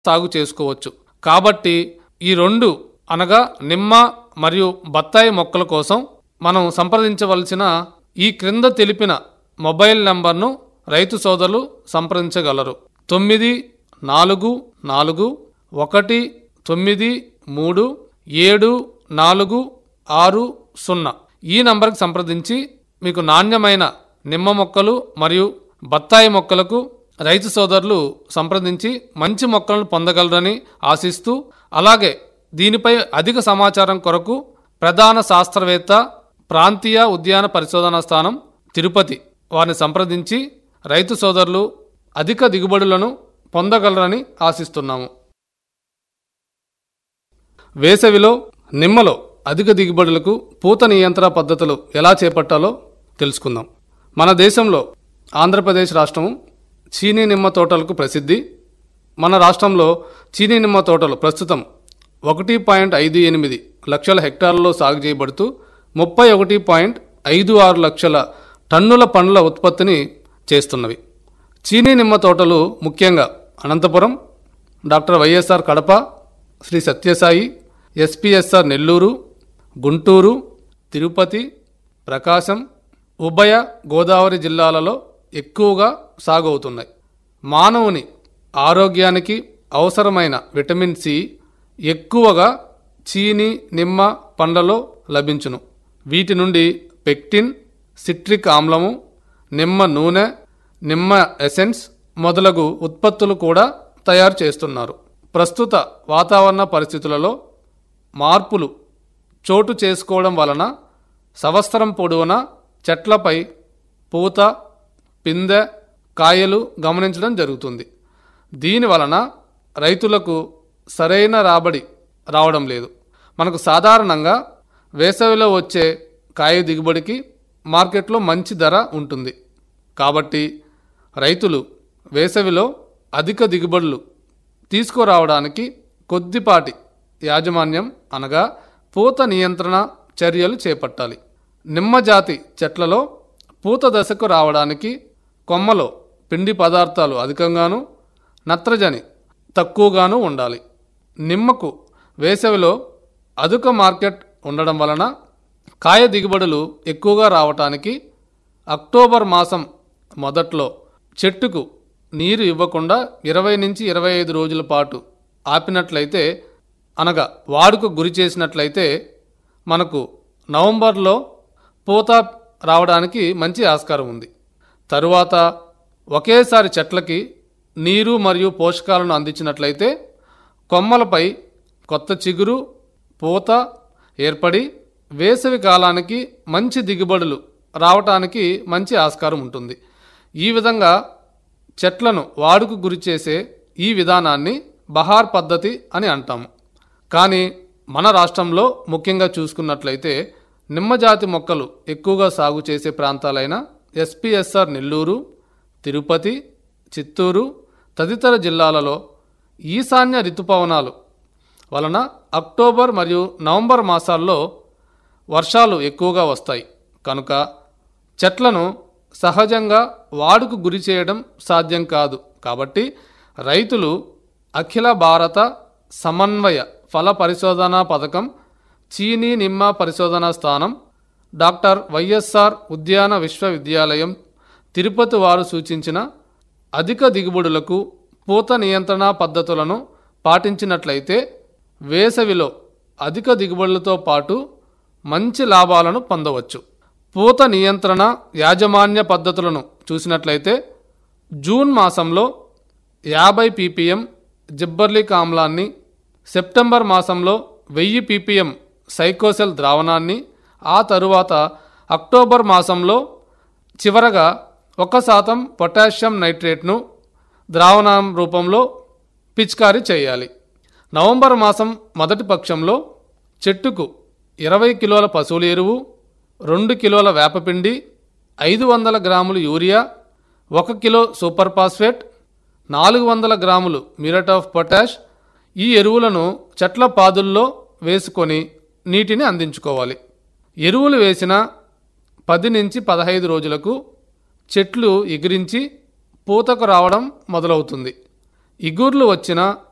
సాగు చేసుకోవచ్చు కాబట్టి ఈ రెండు అనగా నిమ్మ మరియు బత్తాయి మొక్కల కోసం మనం సంప్రదించవలసిన ఈ క్రింద తెలిపిన మొబైల్ నంబర్ను రైతు సోదరులు సంప్రదించగలరు తొమ్మిది నాలుగు నాలుగు ఒకటి తొమ్మిది మూడు ఏడు నాలుగు ఆరు సున్నా ఈ నంబర్కి సంప్రదించి మీకు నాణ్యమైన నిమ్మ మొక్కలు మరియు బత్తాయి మొక్కలకు రైతు సోదరులు సంప్రదించి మంచి మొక్కలను పొందగలరని ఆశిస్తూ అలాగే దీనిపై అధిక సమాచారం కొరకు ప్రధాన శాస్త్రవేత్త ప్రాంతీయ ఉద్యాన పరిశోధనా స్థానం తిరుపతి వారిని సంప్రదించి రైతు సోదరులు అధిక దిగుబడులను పొందగలరని ఆశిస్తున్నాము వేసవిలో నిమ్మలో అధిక దిగుబడులకు పూత నియంత్రణ పద్ధతులు ఎలా చేపట్టాలో తెలుసుకుందాం మన దేశంలో ఆంధ్రప్రదేశ్ రాష్ట్రము చీనీ నిమ్మ తోటలకు ప్రసిద్ధి మన రాష్ట్రంలో చీనీ నిమ్మ తోటలు ప్రస్తుతం ఒకటి పాయింట్ ఐదు ఎనిమిది లక్షల హెక్టార్లలో సాగు చేయబడుతూ ముప్పై ఒకటి పాయింట్ ఐదు ఆరు లక్షల టన్నుల పండ్ల ఉత్పత్తిని చేస్తున్నవి చీనీ నిమ్మ తోటలు ముఖ్యంగా Anantapuram doctor YSR Kadapa Sri Sathya Sai SPSR Nellore Guntur Tirupati Prakasam ఉభయ గోదావరి జిల్లాలలో ఎక్కువగా సాగు అవుతున్నాయి మానవుని ఆరోగ్యానికి అవసరమైన విటమిన్ సి ఎక్కువగా చీని నిమ్మ పండ్లలో లభించును వీటి నుండి పెక్టిన్ సిట్రిక్ ఆమ్లము నిమ్మ నూనె నిమ్మ ఎసెన్స్ మొదలగు ఉత్పత్తులు కూడా తయారు చేస్తున్నారు ప్రస్తుత వాతావరణ పరిస్థితులలో మార్పులు చోటు చేసుకోవడం వలన సంవత్సరం పొడవునా చెట్లపై పూత పిందె కాయలు గమనించడం జరుగుతుంది దీని వలన రైతులకు సరైన రాబడి రావడం లేదు మనకు సాధారణంగా వేసవిలో వచ్చే కాయ దిగుబడికి మార్కెట్లో మంచి ధర ఉంటుంది కాబట్టి రైతులు వేసవిలో అధిక దిగుబడులు తీసుకురావడానికి కొద్దిపాటి యాజమాన్యం అనగా పూత నియంత్రణ చర్యలు చేపట్టాలి నిమ్మజాతి చెట్లలో పూత దశకు రావడానికి కొమ్మలో పిండి పదార్థాలు అధికంగాను నత్రజని తక్కువగాను ఉండాలి నిమ్మకు వేసవిలో అధిక మార్కెట్ ఉండడం వలన కాయ దిగుబడులు ఎక్కువగా రావటానికి అక్టోబర్ మాసం మొదట్లో చెట్టుకు నీరు ఇవ్వకుండా ఇరవై నుంచి ఇరవై ఐదు రోజుల పాటు ఆపినట్లయితే అనగా వాడుకు గురి చేసినట్లయితే మనకు నవంబర్లో పూత రావడానికి మంచి ఆస్కారం ఉంది తరువాత ఒకేసారి చెట్లకి నీరు మరియు పోషకాలను అందించినట్లయితే కొమ్మలపై కొత్త చిగురు పూత ఏర్పడి వేసవి కాలానికి మంచి దిగుబడులు రావటానికి మంచి ఆస్కారం ఉంటుంది ఈ విధంగా చెట్లను వాడుకు గురి చేసే ఈ విధానాన్ని బహార్ పద్ధతి అని అంటాము కానీ మన రాష్ట్రంలో ముఖ్యంగా చూసుకున్నట్లయితే నిమ్మజాతి మొక్కలు ఎక్కువగా సాగు చేసే ప్రాంతాలైన ఎస్పిఎస్ఆర్ నెల్లూరు తిరుపతి చిత్తూరు తదితర జిల్లాలలో ఈశాన్య ఋతుపవనాలు వలన అక్టోబర్ మరియు నవంబర్ మాసాల్లో వర్షాలు ఎక్కువగా వస్తాయి కనుక చెట్లను సహజంగా వాడుకు గురి చేయడం సాధ్యం కాదు కాబట్టి రైతులు అఖిల భారత సమన్వయ ఫల పరిశోధనా పథకం చీనీ నిమ్మ పరిశోధనా స్థానం డాక్టర్ వైఎస్ఆర్ ఉద్యాన విశ్వవిద్యాలయం తిరుపతి వారు సూచించిన అధిక దిగుబడులకు పూత నియంత్రణ పద్ధతులను పాటించినట్లయితే వేసవిలో అధిక దిగుబడులతో పాటు మంచి లాభాలను పొందవచ్చు పూత నియంత్రణ యాజమాన్య పద్ధతులను చూసినట్లయితే జూన్ మాసంలో యాభై పీపీఎం జిబ్బర్లిక్ ఆమ్లాన్ని సెప్టెంబర్ మాసంలో వెయ్యి పీపీఎం సైకోసెల్ ద్రావణాన్ని ఆ తరువాత అక్టోబర్ మాసంలో చివరగా ఒక శాతం పొటాషియం నైట్రేట్ను ద్రావణం రూపంలో పిచికారీ చేయాలి నవంబర్ మాసం మొదటి పక్షంలో చెట్టుకు ఇరవై కిలోల పశువుల ఎరువు రెండు కిలోల వేపపిండి ఐదు వందల గ్రాములు యూరియా ఒక కిలో సూపర్ ఫాస్ఫేట్ నాలుగు వందల గ్రాములు మ్యూరేట్ ఆఫ్ పొటాష్ ఈ ఎరువులను చెట్ల పాదుల్లో వేసుకొని నీటిని అందించుకోవాలి ఎరువులు వేసిన పది నుంచి పదహైదు రోజులకు చెట్లు ఎగిరించి పూతకు రావడం మొదలవుతుంది ఇగుర్లు వచ్చిన